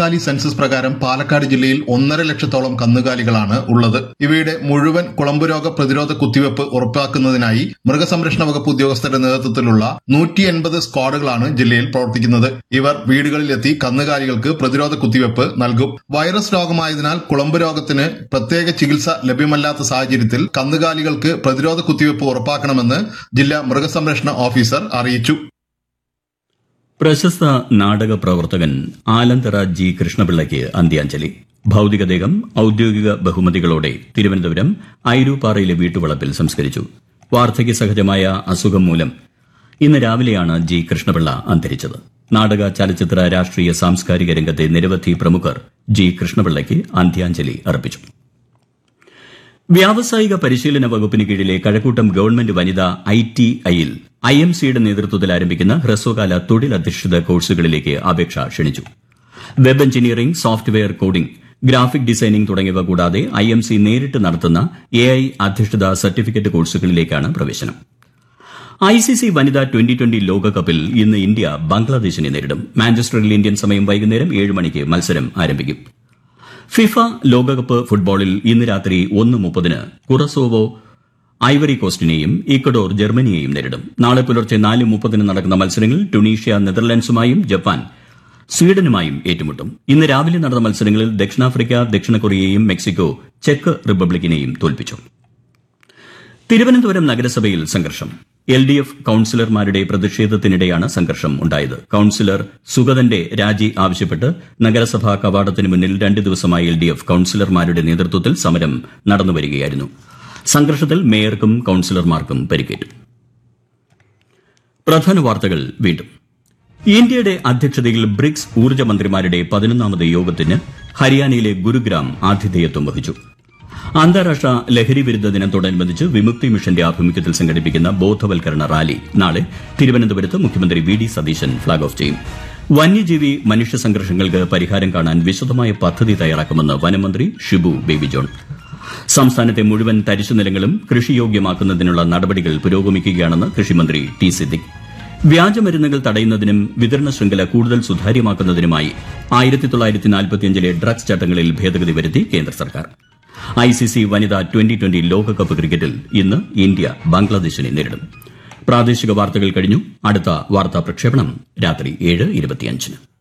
കന്നുകാലി സെൻസസ് പ്രകാരം പാലക്കാട് ജില്ലയിൽ ഒന്നര ലക്ഷത്തോളം കന്നുകാലികളാണ് ഉള്ളത് ഇവയുടെ മുഴുവൻ കുളമ്പുരോഗ പ്രതിരോധ കുത്തിവയ്പ് ഉറപ്പാക്കുന്നതിനായി മൃഗസംരക്ഷണ വകുപ്പ് ഉദ്യോഗസ്ഥരുടെ നേതൃത്വത്തിലുള്ള നൂറ്റി എൺപത് സ്ക്വാഡുകളാണ് ജില്ലയിൽ പ്രവർത്തിക്കുന്നത് ഇവർ വീടുകളിലെത്തി കന്നുകാലികൾക്ക് പ്രതിരോധ കുത്തിവയ്പ് നൽകും വൈറസ് രോഗമായതിനാൽ കുളമ്പ് രോഗത്തിന് പ്രത്യേക ചികിത്സ ലഭ്യമല്ലാത്ത സാഹചര്യത്തിൽ കന്നുകാലികൾക്ക് പ്രതിരോധ കുത്തിവയ്പ് ഉറപ്പാക്കണമെന്ന് ജില്ലാ മൃഗസംരക്ഷണ ഓഫീസർ അറിയിച്ചു പ്രശസ്ത നാടക പ്രവർത്തകൻ ആലന്തറ ജി കൃഷ്ണപിള്ളയ്ക്ക് അന്ത്യാഞ്ജലി ഭൌതികദേഹം ഔദ്യോഗിക ബഹുമതികളോടെ തിരുവനന്തപുരം ഐരൂപ്പാറയിലെ വീട്ടുവളപ്പിൽ സംസ്കരിച്ചു വാർദ്ധക്യ സഹജമായ അസുഖം മൂലം ഇന്ന് രാവിലെയാണ് ജി കൃഷ്ണപിള്ള അന്തരിച്ചത് നാടക ചലച്ചിത്ര രാഷ്ട്രീയ സാംസ്കാരിക രംഗത്തെ നിരവധി പ്രമുഖർ ജി കൃഷ്ണപിള്ളയ്ക്ക് അന്ത്യാഞ്ജലി അർപ്പിച്ചു വ്യാവസായിക പരിശീലന വകുപ്പിന് കീഴിലെ കഴക്കൂട്ടം ഗവൺമെന്റ് വനിതാ ഐ ടി ഐയിൽ ഐ എം സിയുടെ നേതൃത്വത്തിൽ ആരംഭിക്കുന്ന ഹ്രസ്വകാല തൊഴിലധിഷ്ഠിത കോഴ്സുകളിലേക്ക് അപേക്ഷ ക്ഷണിച്ചു web engineering software coding graphic designing തുടങ്ങിയവ കൂടാതെ ഐ എം സി നേരിട്ട് നടത്തുന്ന എ ഐ അധിഷ്ഠിത സർട്ടിഫിക്കറ്റ് കോഴ്സുകളിലേക്കാണ് പ്രവേശനം ഐ സി സി വനിതാ ട്വന്റി ട്വന്റി ലോകകപ്പിൽ ഇന്ന് ഇന്ത്യ ബംഗ്ലാദേശിനെ നേരിടും മാഞ്ചസ്റ്ററിൽ ഇന്ത്യൻ സമയം വൈകുന്നേരം ഏഴ് മണിക്ക് മത്സരം ആരംഭിക്കും ഫിഫ ലോകകപ്പ് ഫുട്ബോളിൽ ഇന്ന് രാത്രി ഒന്ന് മുപ്പതിന് കുറസോവോ ഐവറി കോസ്റ്റിനെയും ഇക്വഡോർ ജർമ്മനിയെയും നേരിടും നാളെ പുലർച്ചെ നാല് മുപ്പതിന് നടക്കുന്ന മത്സരങ്ങളിൽ ടുണീഷ്യ നെതർലൻഡ്സുമായും ജപ്പാൻ സ്വീഡനുമായും ഏറ്റുമുട്ടും ഇന്ന് രാവിലെ നടന്ന മത്സരങ്ങളിൽ ദക്ഷിണാഫ്രിക്ക ദക്ഷിണ കൊറിയയെയും മെക്സിക്കോ ചെക്ക് റിപ്പബ്ലിക്കിനെയും തോൽപ്പിച്ചു തിരുവനന്തപുരം നഗരസഭയിൽ സംഘർഷം എൽ ഡി എഫ് കൌൺസിലർമാരുടെ പ്രതിഷേധത്തിനിടെയാണ് സംഘർഷം ഉണ്ടായത് കൌൺസിലർ സുഗതന്റെ രാജി ആവശ്യപ്പെട്ട് നഗരസഭാ കവാടത്തിന് മുന്നിൽ രണ്ട് ദിവസമായി എൽ ഡി എഫ് കൌൺസിലർമാരുടെ നേതൃത്വത്തിൽ സമരം നടന്നുവരികയായിരുന്നു സംഘർഷത്തിൽ മേയർക്കും കൌൺസിലർമാർക്കും പരിക്കേറ്റു പ്രധാന വാർത്തകൾ വീണ്ടും ഇന്ത്യയുടെ അധ്യക്ഷതയിൽ ബ്രിക്സ് ഊർജ്ജ മന്ത്രിമാരുടെ പതിനൊന്നാമത് യോഗത്തിന് ഹരിയാനയിലെ ഗുരുഗ്രാം ആതിഥേയത്വം വഹിച്ചു അന്താരാഷ്ട്ര ലഹരി വിരുദ്ധ ദിനത്തോടനുബന്ധിച്ച് വിമുക്തി മിഷന്റെ ആഭിമുഖ്യത്തിൽ സംഘടിപ്പിക്കുന്ന ബോധവൽക്കരണ റാലി നാളെ തിരുവനന്തപുരത്ത് മുഖ്യമന്ത്രി V D Satheesan flag off ചെയ്യും വന്യജീവി മനുഷ്യ സംഘർഷങ്ങൾക്ക് പരിഹാരം കാണാൻ വിശദമായ പദ്ധതി തയ്യാറാക്കുമെന്ന് വനമന്ത്രി ഷിബു ബേബി ജോൺ സംസ്ഥാനത്തെ മുഴുവൻ തരിശുനിലങ്ങളും കൃഷിയോഗ്യമാക്കുന്നതിനുള്ള നടപടികൾ പുരോഗമിക്കുകയാണെന്ന് കൃഷിമന്ത്രി ടി സിദ്ദിഖ് വ്യാജമരുന്നുകൾ തടയുന്നതിനും വിതരണ ശൃംഖല കൂടുതൽ സുതാര്യമാക്കുന്നതിനുമായി ആയിരത്തി തൊള്ളായിരത്തി നാൽപ്പത്തിയഞ്ചിലെ ഡ്രഗ്സ് ചട്ടങ്ങളിൽ ഭേദഗതി വരുത്തി കേന്ദ്ര സർക്കാർ ഐ സി സി വനിതാ ട്വന്റി ട്വന്റി ലോകകപ്പ് ക്രിക്കറ്റിൽ ഇന്ന് ഇന്ത്യ ബംഗ്ലാദേശിനെ നേരിടും പ്രാദേശിക വാർത്തകൾ കഴിഞ്ഞു അടുത്ത വാർത്താ പ്രക്ഷേപണം രാത്രി ഏഴ് ഇരുപത്തിയഞ്ചിന്